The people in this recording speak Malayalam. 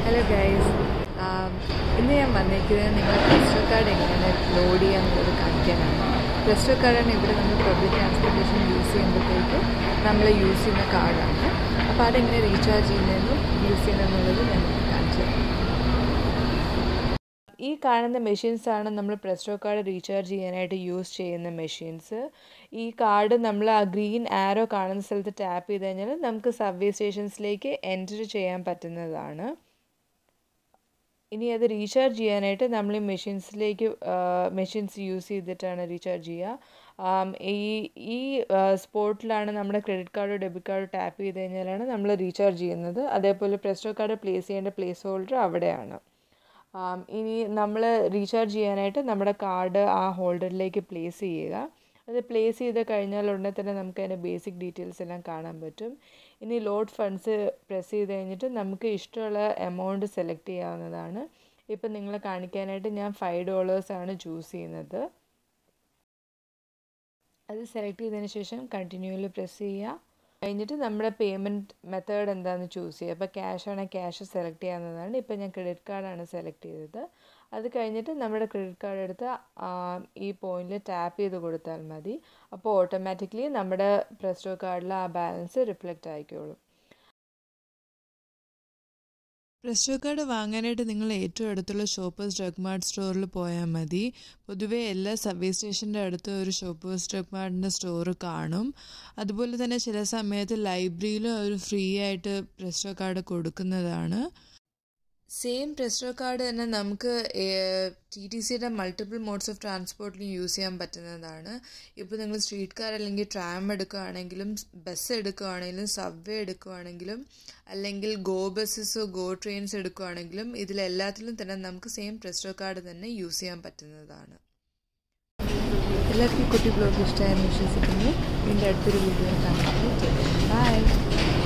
ഹലോ ഗൈസ് ഇന്ന് ഞാൻ വന്നിരിക്കുന്നത് നിങ്ങളെ പ്ലസ് കാർഡ് എങ്ങനെ ലോഡ് ചെയ്യാന്നുള്ളത് കാണിക്കാനാണ് പ്ലസ് കാർഡാണ് ഇവിടെ നമ്മൾ പബ്ലിക് ട്രാൻസ്പോർട്ടേഷൻ യൂസ് ചെയ്യുമ്പോഴത്തേക്ക് നമ്മൾ യൂസ് ചെയ്യുന്ന കാർഡാണ് അപ്പോൾ അതെങ്ങനെ റീചാർജ് ചെയ്യുന്നതെന്നും യൂസ് ചെയ്യുന്നതെന്നുള്ളത് ഞാൻ കാണിച്ചു തരാം ഈ കാണുന്ന മെഷീൻസ് ആണ് നമ്മൾ പ്ലസ്റ്റോ കാർഡ് റീചാർജ് ചെയ്യാനായിട്ട് യൂസ് ചെയ്യുന്ന മെഷീൻസ് ഈ കാർഡ് നമ്മൾ ആ ഗ്രീൻ ആരോ കാണുന്ന സ്ഥലത്ത് ടാപ്പ് ചെയ്ത് കഴിഞ്ഞാൽ നമുക്ക് സബ്വേ സ്റ്റേഷൻസിലേക്ക് എൻറ്റർ ചെയ്യാൻ പറ്റുന്നതാണ് ഇനി അത് റീചാർജ് ചെയ്യാനായിട്ട് നമ്മൾ ഈ മെഷീൻസിലേക്ക് മെഷീൻസ് യൂസ് ചെയ്തിട്ടാണ് റീചാർജ് ചെയ്യുക ഈ ഈ സ്പോട്ടിലാണ് നമ്മുടെ ക്രെഡിറ്റ് കാർഡോ ഡെബിറ്റ് കാർഡോ ടാപ്പ് ചെയ്ത് കഴിഞ്ഞാലാണ് നമ്മൾ റീചാർജ് ചെയ്യുന്നത് അതേപോലെ പ്ലസ്റ്റോ കാർഡ് പ്ലേസ് ചെയ്യേണ്ട പ്ലേസ് ഹോൾഡർ അവിടെയാണ് ഇനി നമ്മൾ റീചാർജ് ചെയ്യാനായിട്ട് നമ്മുടെ കാർഡ് ആ ഹോൾഡറിലേക്ക് പ്ലേസ് ചെയ്യുക അത് പ്ലേസ് ചെയ്ത് കഴിഞ്ഞാൽ ഉടനെ തന്നെ നമുക്ക് അതിൻ്റെ ബേസിക് ഡീറ്റെയിൽസ് എല്ലാം കാണാൻ പറ്റും ഇനി ലോഡ് ഫണ്ട്സ് പ്രസ് ചെയ്ത് കഴിഞ്ഞിട്ട് നമുക്ക് ഇഷ്ടമുള്ള എമൗണ്ട് സെലക്ട് ചെയ്യാവുന്നതാണ് ഇപ്പം നിങ്ങളെ കാണിക്കാനായിട്ട് ഞാൻ ഫൈവ് ഡോളേഴ്സാണ് ചൂസ് ചെയ്യുന്നത് അത് സെലക്ട് ചെയ്തതിന് ശേഷം കണ്ടിന്യൂവിൽ പ്രസ് ചെയ്യുക കഴിഞ്ഞിട്ട് നമ്മുടെ പേയ്മെൻറ്റ് മെത്തേഡ് എന്താണെന്ന് ചൂസ് ചെയ്യുക അപ്പോൾ ക്യാഷ് ആണെങ്കിൽ ക്യാഷ് സെലക്ട് ചെയ്യാവുന്നതാണ് ഇപ്പോൾ ഞാൻ ക്രെഡിറ്റ് കാർഡാണ് സെലക്ട് ചെയ്തത് അത് കഴിഞ്ഞിട്ട് നമ്മുടെ ക്രെഡിറ്റ് കാർഡ് എടുത്ത് ഈ പോയിന്റിൽ ടാപ്പ് ചെയ്ത് കൊടുത്താൽ മതി അപ്പോൾ ഓട്ടോമാറ്റിക്കലി നമ്മുടെ പ്രസ്റ്റോ കാർഡിൽ ആ ബാലൻസ് റിഫ്ലക്റ്റ് ആയിക്കോളും പ്രസ്റ്റോ കാർഡ് വാങ്ങാനായിട്ട് നിങ്ങൾ ഏറ്റവും അടുത്തുള്ള ഷോപ്പേഴ്സ് ഡ്രഗ് മാർട്ട് സ്റ്റോറിൽ പോയാൽ മതി പൊതുവേ എല്ലാ സബ്വേ സ്റ്റേഷൻ്റെ അടുത്ത് ഒരു ഷോപ്പേഴ്സ് ഡ്രഗ് മാർട്ടിൻ്റെ സ്റ്റോർ കാണും അതുപോലെ തന്നെ ചില സമയത്ത് ലൈബ്രറിയിലും അവർ ഫ്രീ ആയിട്ട് പ്രസ്റ്റോ കാർഡ് കൊടുക്കുന്നതാണ് സെയിം പ്രസ്റ്റോ കാർഡ് തന്നെ നമുക്ക് ടി ടി സിയുടെ മൾട്ടിപ്പിൾ മോഡ്സ് ഓഫ് ട്രാൻസ്പോർട്ടിലും യൂസ് ചെയ്യാൻ പറ്റുന്നതാണ് ഇപ്പോൾ നിങ്ങൾ സ്ട്രീറ്റ് കാർ അല്ലെങ്കിൽ ട്രാം എടുക്കുകയാണെങ്കിലും ബസ് എടുക്കുകയാണെങ്കിലും സബ്വേ എടുക്കുകയാണെങ്കിലും അല്ലെങ്കിൽ ഗോ ബസ്സസോ ഗോ ട്രെയിൻസ് എടുക്കുകയാണെങ്കിലും ഇതിലെല്ലാത്തിലും തന്നെ നമുക്ക് സെയിം പ്രസ്റ്റോ കാർഡ് തന്നെ യൂസ് ചെയ്യാൻ പറ്റുന്നതാണ് എല്ലാവർക്കും കുട്ടി ബ്ലോഗ് ഇഷ്ടമായെന്ന് വിശ്വസിക്കുന്നു വീണ്ടും അടുത്തൊരു വീഡിയോ കാണാം ബൈ